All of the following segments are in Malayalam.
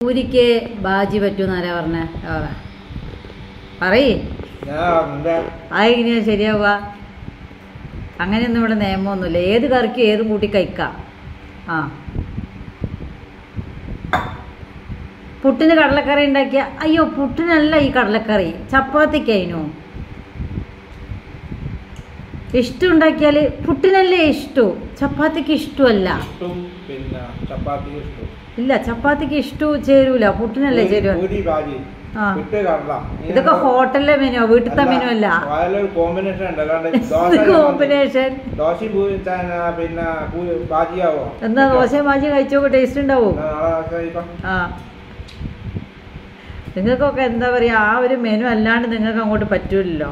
പൂരിക്ക് ബാജി പറ്റൂന്നാരാ പറഞ്ഞേ ആ. പറയ് ഞാൻ എന്താ അതെങ്ങനെയാ ശരിയാവുക അങ്ങനെയൊന്നും ഇവിടെ നിയമമൊന്നുമില്ല ഏത് കറിക്ക് ഏതും കൂട്ടി കഴിക്കാം ആ പുട്ടിന് കടലക്കറി ഉണ്ടാക്കിയ അയ്യോ പുട്ടിനല്ല ഈ കടലക്കറി ചപ്പാത്തിക്കതിനു ഇഷ്ടം ഉണ്ടാക്കിയാൽ പുട്ടിനല്ലേ ഇഷ്ടു ചപ്പാത്തിക്ക് ഇഷ്ടമല്ല ഇഷ്ടവും പിന്നെ ചപ്പാത്തി ഇഷ്ടവും ഇല്ല ചപ്പാത്തിക്ക് ഇഷ്ടവും ചേരൂല പുട്ടിനല്ലേ ചേരുക പൂരി ഭാജി ആ. വിട്ട് കടല ഇതൊക്കെ ഹോട്ടലിലെ മെനു വീട്ടിലത്തെ മെനു അല്ല അതിലൊരു കോമ്പിനേഷൻ ഉണ്ട് അല്ലാണ്ട് ദോശ കോമ്പിനേഷൻ ദോശയും പൂരി ചാ- പിന്നെ പൂ- ഭാജിയാവോ എന്താ ദോശ മാജി കഴിച്ചോക്കെ ടേസ്റ്റ് ഉണ്ടാവും എന്നാ നാളെ കഴിക്കാം. ആ നിങ്ങൾക്കൊക്കെ എന്താ പറയുക ആ ഒരു മെനു അല്ലാണ്ട് നിങ്ങൾക്ക് അങ്ങോട്ട് പറ്റൂലല്ലോ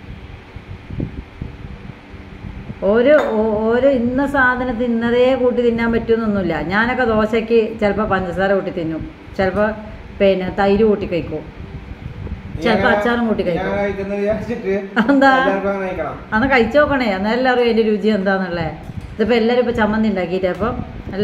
ഓരോ ഓ- ഓരോ ഇന്ന സാധനത്തിന് ഇന്നതേ കൂട്ടി തിന്നാൻ പറ്റുമെന്നൊന്നുമില്ല ഞാനൊക്കെ ദോശയ്ക്ക് ചിലപ്പോൾ പഞ്ചസാര കൂട്ടി തിന്നും ചിലപ്പോൾ പിന്നെ തൈര് കൂട്ടി കഴിക്കും ചിലപ്പോൾ ഞാൻ- അച്ചാറും കൂട്ടി ഞാൻ കഴിക്കും കഴിക്കുന്നത് വിചാരിച്ചിട്ട് എന്താ? എല്ലാവർക്കും അങ്ങനെ കഴിക്കണം അന്ന് കഴിച്ചു നോക്കണേ എന്നാൽ എല്ലാവരും അതിൻ്റെ രുചി എന്താന്നുള്ളേ ഇതിപ്പോൾ എല്ലാവരും ഇപ്പോൾ ചമ്മന്തി ഉണ്ടാക്കിയിട്ട് അപ്പം അല്ല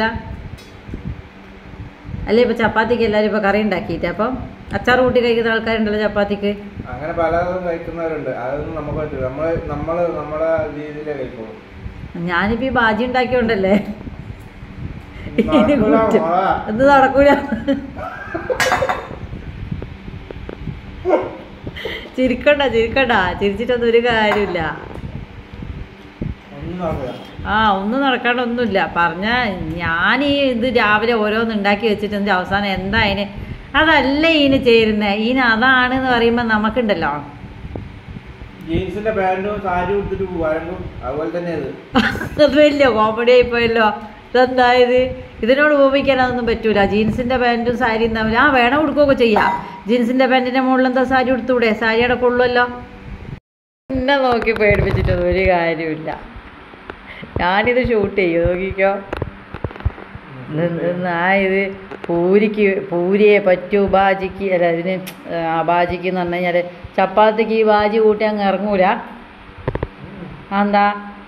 അല്ലേ ഇപ്പോൾ ചപ്പാത്തിക്ക് എല്ലാവരും ഇപ്പോൾ കറി ഉണ്ടാക്കിയിട്ട് അപ്പം അച്ചാർ കൂട്ടി കഴിക്കുന്ന ആൾക്കാരുണ്ടല്ലോ ചപ്പാത്തിക്ക് അങ്ങനെ പലതും കഴിക്കുന്നവരുണ്ട് അതൊന്നും നമുക്ക് പറ്റില്ല നമ്മള് നമ്മള് നമ്മുടെ രീതിയിലേ കഴിക്കുള്ളൂ ഞാനിപ്പോൾ ഈ ബാജി ഉണ്ടാക്കിയോണ്ടല്ലേ ഇനി നടക്കൂല കുറ്റം. മോളെ. എന്ത് നടക്കൂല ചിരിക്കണ്ട ചിരിക്കണ്ട ചിരിച്ചിട്ടൊന്നും ഒരു കാര്യമില്ല ഒന്നും നടക്കില്ല ആ ഒന്നും നടക്കാണ്ട് ഒന്നുമില്ല പറഞ്ഞ ഞാൻ ഈ ഇത് രാവിലെ ഓരോന്ന് ഉണ്ടാക്കി വെച്ചിട്ടുണ്ട് അവസാനം എന്താ അതിന് അതല്ല ഇതിന് ചേരുന്നത് ഇതിന് അതാണെന്ന് പറയുമ്പോൾ നമുക്കുണ്ടല്ലോ ജീൻസിന്റെ പാന്റും സാരി ഉടുത്തിട്ട് വരണ്ടും അതുപോലെ തന്നെ ഇത് അത് വലിയ കോമഡി ആയിപ്പോയല്ലോ ഇതെന്തായത് ഇതിനോട് ഉപയോഗിക്കാൻ അതൊന്നും പറ്റൂല ജീൻസിന്റെ പാൻറ്റും സാരിയും തമ്മിൽ ആ വേണം ഉടുക്കുകയൊക്കെ ചെയ്യാം ജീൻസിന്റെ പാൻറ്റിന്റെ മുകളിൽ എന്താ സാരി ഉടുത്തൂടെ സാരിയുടെ കൊള്ളുമല്ലോ എന്നെ നോക്കി പേടിപ്പിച്ചിട്ടൊന്നും ഒരു കാര്യമില്ല ഞാനിത് ഷൂട്ട് ചെയ്യും നോക്കിക്കോ ആ ഇത് പൂരിക്ക് പൂരിയെ പറ്റൂ ബാജിക്ക് അല്ല ഇതിന് ആ ബാജിക്ക് എന്ന് പറഞ്ഞു കഴിഞ്ഞാൽ ചപ്പാത്തിക്ക് ഈ ബാജി കൂട്ടി അങ്ങ് ഇറങ്ങൂല എന്താ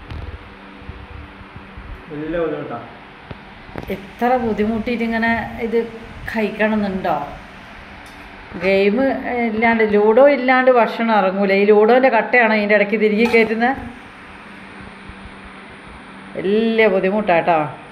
വലിയ ബുദ്ധിമുട്ടാ എത്ര ബുദ്ധിമുട്ടിയിട്ട് ഇങ്ങനെ ഇത് കഴിക്കണമെന്നുണ്ടോ ഗെയിം ഇല്ലാണ്ട് ലൂഡോ ഇല്ലാണ്ട് ഭക്ഷണം ഇറങ്ങൂല ഈ ലൂഡോൻ്റെ കട്ടയാണ് അതിൻ്റെ ഇടയ്ക്ക് തിരികെ കയറ്റുന്നത് വലിയ ബുദ്ധിമുട്ടാട്ടോ